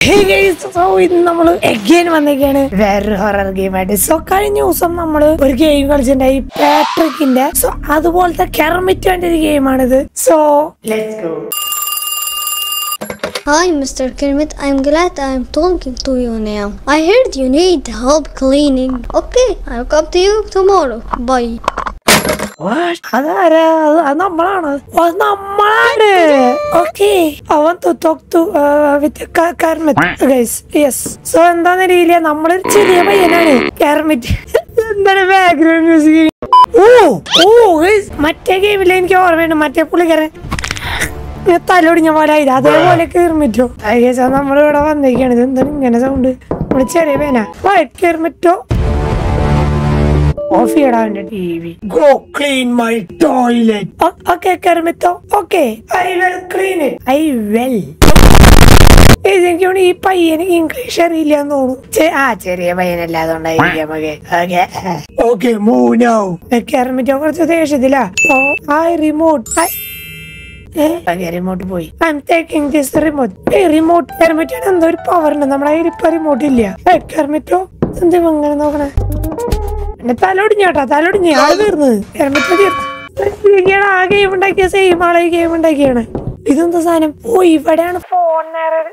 Hey guys, so ഇന്ന് നമ്മള് again വന്നേക്കാണ് വേറൊരു ഹൊറർ ഗെയിം ആയിട്ട് സോ കഴിഞ്ഞ ദിവസം നമ്മള് ഒരു ഗെയിം കളിച്ചിട്ടുണ്ടായി പാട്രിക്കിന്റെ സോ അതുപോലത്തെ കെർമിറ്റോന്റെ ഒരു ഗെയിമാണിത് so let's go Hi, Mr. Kermit. I'm glad I'm talking to you now. I heard you need help cleaning. Okay, I'll come to you tomorrow. Bye. അതാരാ അത് അത് നമ്മളാണ് അത് നമ്മളാണ് ഓക്കെ അവൻ തൊട്ടു with Kermit guys yes so എന്താന്ന് അറിയില്ല നമ്മളൊരു ചെറിയ പയ്യനാണ് കർമിറ്റ് എന്താണ് ബാക്ക്ഗ്രൗണ്ട് മ്യൂസിക് ഓ ഓ ഗൈസ് മറ്റേ ഗെയിമിൽ എനിക്ക് ഓർമ്മയുണ്ട് മറ്റേ പുള്ളിക്കാരൻ ഇങ്ങനെ തലൊടിഞ്ഞ പോലെ ആയത് അതേപോലെ കീർമിറ്റോ ഗൈസ് നമ്മളിവിടെ വന്നേക്കാണ് ഇത് എന്താണ് ഇങ്ങനെ സൗണ്ട് നമ്മള് ചെറിയ പേന കീർമിറ്റോ ഓഫ് ചെയ്യടാ അവന്റെ T V go clean my toilet okay Kermito okay I will clean it I well എനിക്ക് തോന്നുന്നു ഈ പയ്യന് ഇംഗ്ലീഷ് അറിയില്ല എന്ന് തോന്നുന്നു ചെ- ആ ചെറിയ പയ്യനല്ല അതുകൊണ്ടായിരിക്കാം okay okay move now Kermito കുറച്ച് ദേഷ്യത്തിലാ ഓ ഐ റിമോട്ട് റിമോട്ട് പോയി I'm taking this remote remote കർമിറ്റാണ് എന്തോ ഒരു പവർ ഉണ്ട് നമ്മുടെ കയ്യിൽ ഇപ്പൊ റിമോട്ട് ഇല്ല കർമിറ്റോ എന്താ അങ്ങനെ നോക്കണേ എന്റെ തലൊടിഞ്ഞോട്ടാ തലൊടിഞ്ഞ് ആള് തീർന്നത് എരമ്പത്തെ തീർന്നു ആ ഗെയിം ഉണ്ടാക്കിയ സെയിം ആളെ ഈ ഗെയിം ഉണ്ടാക്കിയാണ് ഇതെന്താ സാധനം ഓ ഇവിടെയാണ് ഫോൺ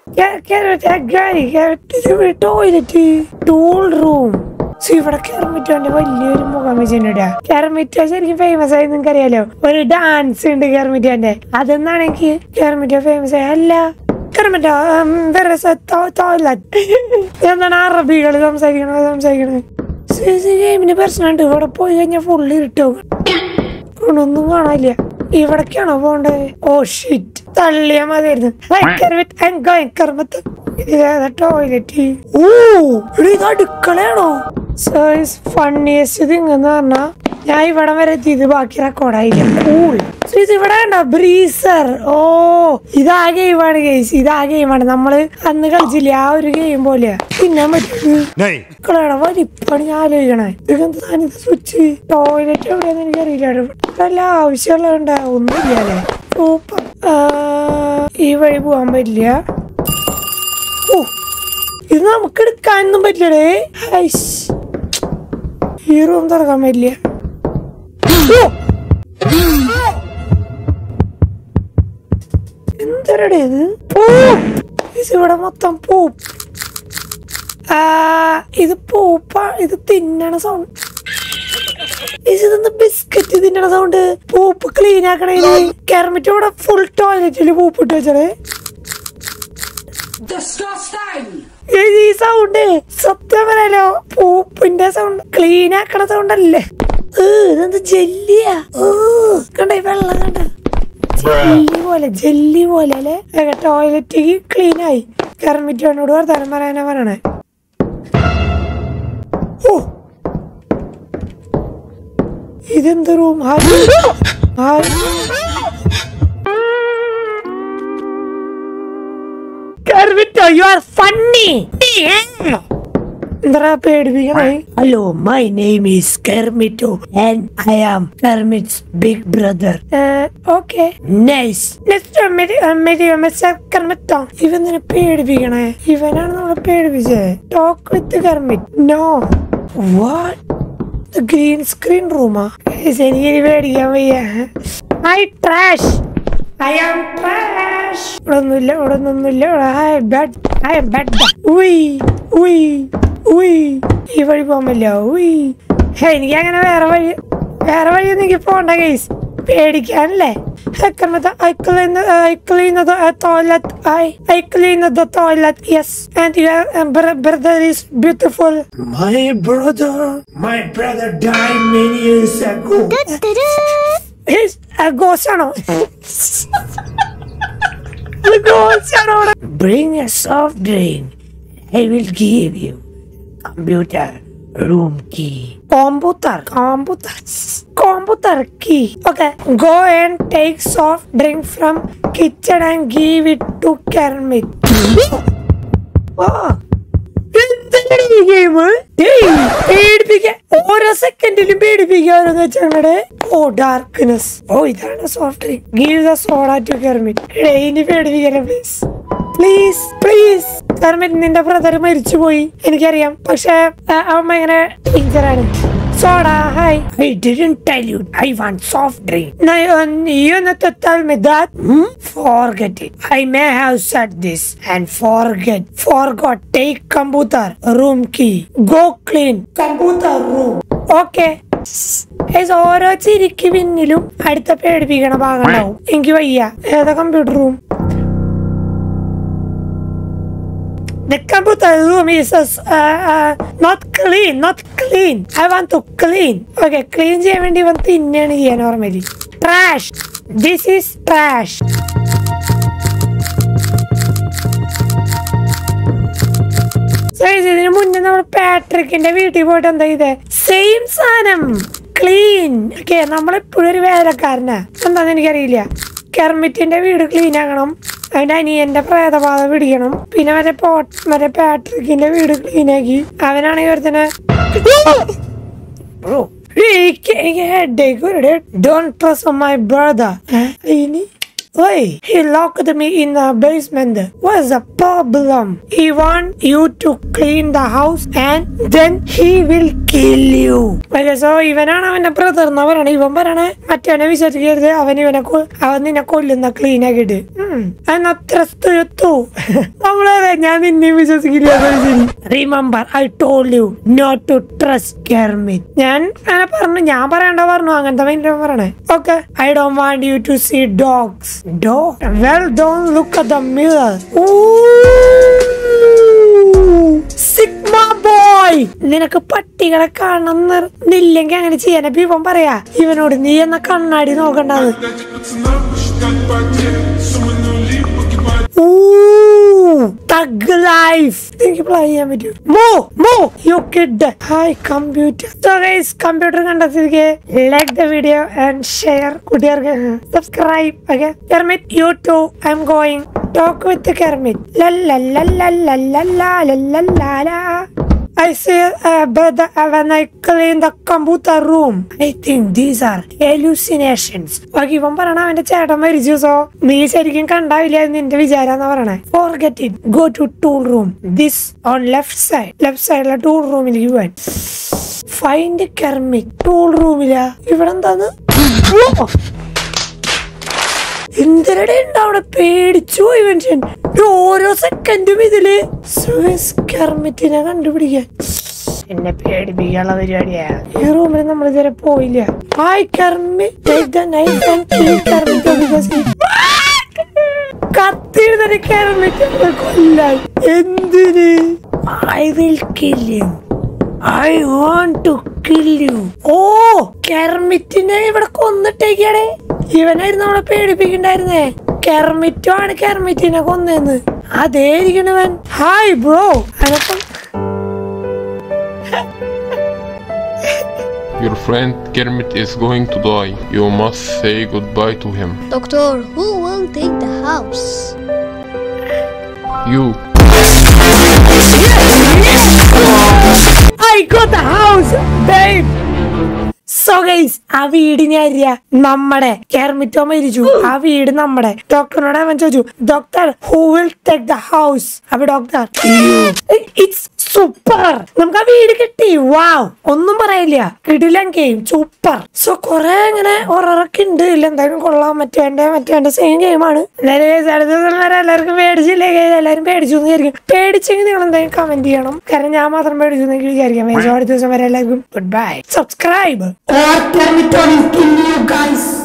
ടോയ്ലറ്റ് ടൂൾ റൂം ഇവിടെ കെർമിറ്റോന്റെ വലിയൊരു മുഖം വെച്ചിട്ടുണ്ട് കെർമിറ്റോ ശരിക്കും ഫേമസ് ആയി നിങ്ങൾക്ക് അറിയാലോ ഒരു ഡാൻസ് ഉണ്ട് കെർമിറ്റോന്റെ അതെന്നാണെങ്കിൽ കെർമിറ്റോ ഫേമസ് ആയി അല്ല കെർമിറ്റോ ടോയ്ലറ്റ് എന്താണ് അറബികൾ സംസാരിക്കണത് സംസാരിക്കണത് ഗെയിമിന് പ്രശ്നമുണ്ട് ഇവിടെ പോയി കഴിഞ്ഞാൽ ഫുള്ള് ഇരുട്ടാവും ഒന്നും കാണാനില്ല ഇവിടേക്കാണോ പോണ്ടത് ഓ ഷിറ്റ് തള്ളിയാ മതിയായിരുന്നു ടോയ്ലറ്റ് ഓ ഇവിടെ ഇത് അടുക്കളയാണോ ഫണ്ണിയസ്റ്റ് തിങ് എന്ന് പറഞ്ഞാ ഞാൻ ഇവിടെ വരെ എത്തിയത് ബാക്കി റെക്കോർഡായില്ല കൂൾ ഇത് ഇവിടെ ഉണ്ടോ ബ്രീസർ ഓ ഇതാ ഗെയിമാണ് ഗെയ്സ് ഇതാ ഗെയിമാണ് നമ്മള് അന്ന് കളിച്ചില്ലേ ആ ഒരു ഗെയിം പോലെയാ തിന്നാൻ പറ്റും नहीं മക്കളാണ് വലിപ്പാണ് ഞാൻ ആലോചിക്കണേ ഇതെന്ത് സാധനം സ്വിച്ച് ടോയ്ലറ്റ് എവിടെയാന്ന് എനിക്കറിയില്ല വല്ല ആവശ്യമുള്ളതുണ്ടാ ഒന്നുമില്ലേ സൂപ്പർ ഈ വഴി പോവാൻ പറ്റില്ല ഓ ഇത് നമുക്ക് എടുക്കാനൊന്നും പറ്റില്ലടേ ഹൈസ് ഈ റൂം തുറക്കാൻ പറ്റില്ല ഓ! എന്തരടേ ഇത് പൂ ഇത് ഇവിടെ മൊത്തം പൂ ആ, ഇത് പൂപ്പ ഇത് തിന്നണ സൗണ്ട് ഇതൊന്ന് ബിസ്ക്കറ്റ് തിന്നണ സൗണ്ട് പൂപ്പ് ക്ലീൻ ആക്കണേ കെർമിറ്റ് ഇവിടെ ഫുൾ ടോയ്ലറ്റില് പൂപ്പ് ഇട്ട് വെച്ചത് ഇത് ഈ സൗണ്ട് സത്യം പറയാലോ പൂപ്പിന്റെ സൗണ്ട് ക്ലീൻ ആക്കണ സൗണ്ട് അല്ലേ ഏ, ഇതെന്ത് ജെല്ലിയാ ഏ, കണ്ട ഈ വെള്ളം കണ്ട ജെല്ലി പോലെ ജെല്ലി പോലെ അല്ലേ ടോയ്ലറ്റ് ക്ലീൻ ആയി കെർമിറ്റോനോട് വർത്താനം പറയാനാ പറയണേ ഓ ഇതെന്ത് room hi hi Kermito you are funny എന്താ പേടിപ്പിക്കണേ hello my name is Kermito and I am Kermit's big brother okay nice mister Kermito ഇവൻ നിന്നെ പേടിപ്പിക്കണേ ഇവനാണ് നമ്മളെ പേടിപ്പിച്ചത് talk with Kermit no what green screen റൂമാ എനിക്ക് പേടിക്കാൻ വയ്യ I trash I am trash ഇവിടെ ഒന്നുമില്ല ഇവിടെ ഒന്നുമില്ല ഐ ബെഡ് ഐ ബെഡ് ഉയ് ഉയ് ഉയ് ഈ വഴി പോകാൻ പറ്റില്ല ഉയ് ഹേ എനിക്ക് അങ്ങനെ വേറെ വഴി വേറെ വഴി എനിക്ക് പോണ്ട കേസ് പേടിക്കാനല്ലേ I clean, I clean the uh, toilet. I, I clean the toilet. Yes, and your uh, br- brother is beautiful. My brother, my brother died many years ago. He's a ghost ആണോ A ghost ആണോ അവിടെ? Bring a soft drink. I will give you computer room key. Computer, computer, computer key. Okay, go and take soft drink from kitchen and give it to Kermit. Wow. എന്താണ് ഈ game പേടിപ്പിക്കാൻ ഓരോ സെക്കൻഡിലും പേടിപ്പിക്കാനെന്ന് വെച്ചാൽ ഓ darkness oh ഇതാണ് soft drink give the soda to Kermit ഇനി പേടിപ്പിക്കാൻ please please please കാരണം നിന്റെ ബ്രദർ മരിച്ചുപോയി എനിക്കറിയാം പക്ഷെ ആ, അവൻ ഭയങ്കര ഡേഞ്ചറാണ് soda hi I didn't tell you I want soft drink നീ എന്നിട്ട് tell me that hmm? forget it I may have said this and forget forgot take computer room key go clean computer room okay guys ഓരോ ചിരിക്ക് പിന്നിലും അടുത്ത പേടിപ്പിക്കണ ഭാഗം ഉണ്ടാവും എനിക്ക് വയ്യ ഏതാ computer room The computer room is uh, uh, not clean, not clean. I want to clean. Okay, clean ചെയ്യാൻ വേണ്ടി ഇവൻ തിന്നെയാണ് ചെയ്യാൻ normally trash this is trash ഇതിന് മുന്നേ നമ്മൾ പാട്രിക്കിന്റെ വീട്ടിൽ പോയിട്ട് എന്താ ചെയ്തേ സെയിം സാധനം ക്ലീൻ ഓക്കെ നമ്മളെപ്പോഴും ഒരു വേലക്കാരനാ എന്താന്ന് എനിക്കറിയില്ല കെർമിറ്റിന്റെ വീട് ക്ലീൻ ആക്കണം അവന്റെ അനിയന്റെ പ്രേതബാധ പിടിക്കണം പിന്നെ മറ്റേ പോട്ട് മറ്റേ പാട്രിക്കിന്റെ വീട് ക്ലീൻ ആക്കി അവനാണെങ്കിൽ ഒരുത്തനെ Bro, എനിക്ക് എനിക്ക് headache ഒരു Don't trust on my brother. ഇനി Hey, he locked me in the basement. What's the problem? He want you to clean the house and then he will kill you. Okay, so ഇവനാണ് അവന്റെ brother എന്ന് പറയണേ ഇവൻ പറയണേ മറ്റവനെ വിശ്വസിക്കരുത് അവൻ ഇവനെ കൊ- അവൻ നിന്നെ കൊല്ലുന്ന ക്ലീൻ ആക്കിയിട്ട് അത്ര എത്തു നമ്മളെ ഞാൻ നിന്നെ വിശ്വസിക്കില്ല remember I told you not to trust Kermit ഞാൻ അങ്ങനെ പറഞ്ഞു ഞാൻ പറയണ്ട പറഞ്ഞു അങ്ങനത്തെ മൈൻഡ് പറയണേ okay I don't want you to see dogs ഡോ well don't look at the mirror sigma boy നിനക്ക് പട്ടികളെ കാണുന്നില്ലെങ്കിൽ അങ്ങനെ ചെയ്യാൻ അപ്പൊ ഇവൻ പറയാ ഇവനോട് നീ എന്ന കണ്ണാടി നോക്കണ്ടത് തഗ് ലൈഫ് എനിക്ക് പ്ലേ ചെയ്യാൻ പറ്റും മോ മോ you kid hi computer so guys computer കണ്ട സ്ഥിതിക്ക് like the video and share കുട്ടികൾക്ക് subscribe okay Kermit you too I'm going talk with Kermit ലല്ലല്ലല്ലല്ലല്ലല്ലല്ലല്ല I see uh, but uh, when I clean the computer room, I think these are hallucinations. ബാക്കി ഇവൻ പറയണ അവന്റെ ചേട്ടൻ മരിച്ചു so നീ ശരിക്കും കണ്ടാവില്ല എന്ന് നിന്റെ വിചാരാന്ന് പറയണേ forget it go to tool room this on left side left സൈഡിലെ ടൂൾ റൂമിലേക്ക് പോവാൻ ഫൈൻഡ് കെർമിക് ടൂൾ റൂമില ഇവിടെ എന്താന്ന് എന്തിനടെ അവിടെ പേടിച്ചു പോയി മനുഷ്യൻ ഒരു ഓരോ സെക്കൻഡും ഇതില് സ്വിസ് കെർമിറ്റിനെ കണ്ടുപിടിക്കാൻ എന്നെ പേടിപ്പിക്കാനുള്ള പരിപാടിയാ ഈ റൂമിൽ നമ്മൾ ഇതുവരെ പോയില്ല ഹായ് കർമ്മി കത്തിരുന്ന കെർമിറ്റ് കൊല്ലാൻ എന്തിന് I will kill you I won't to kill you ഓ കെർമിറ്റിനെ ഇവിടെ കൊന്നിട്ടേക്കാടേ ഇവനായിരുന്നു നമ്മളെ പേടിപ്പിക്കണ്ടായിരുന്നേ കെർമിറ്റോ ആണ് കെർമിറ്റിനെ കൊന്നേന്ന് അതേ ഇരിക്കണവൻ ഹായ് ബ്രോ അനപ്പം Your friend Kermit is going to die. You must say goodbye to him. Doctor, who will take the house? You. I got the house, babe. So guys, ആ വീട് ഞാൻ അറിയാ നമ്മടെ കെർമിറ്റോ മരിച്ചു ആ വീട് നമ്മടെ ഡോക്ടറിനോട് അവൻ ചോദിച്ചു doctor who will take the house അപ്പൊ ഡോക്ടർ ഇറ്റ്സ് സൂപ്പർ നമുക്ക് ആ വീട് കിട്ടി വാവ് ഒന്നും പറയില്ല കിടിലൻ ഗെയിം സൂപ്പർ സോ കൊറേ ഇങ്ങനെ ഒറൊക്കെ ഉണ്ട് ഇല്ല എന്തായാലും കൊള്ളാം മറ്റേ മറ്റേ സെയിം ഗെയിമാണ് എന്തായാലും അടുത്ത ദിവസം വരെ എല്ലാവർക്കും പേടിച്ചില്ലേ guys? എല്ലാവരും പേടിച്ചു എന്ന് വിചാരിക്കും പേടിച്ചെങ്കിൽ നിങ്ങൾ എന്തായാലും കമന്റ് ചെയ്യണം കാരണം ഞാൻ മാത്രം പേടിച്ചു എന്ന് എനിക്ക് വിചാരിക്കാം വേഗം അടുത്ത ദിവസം വരെ എല്ലാവർക്കും ഗുഡ് ബൈ സബ്സ്ക്രൈബ് guys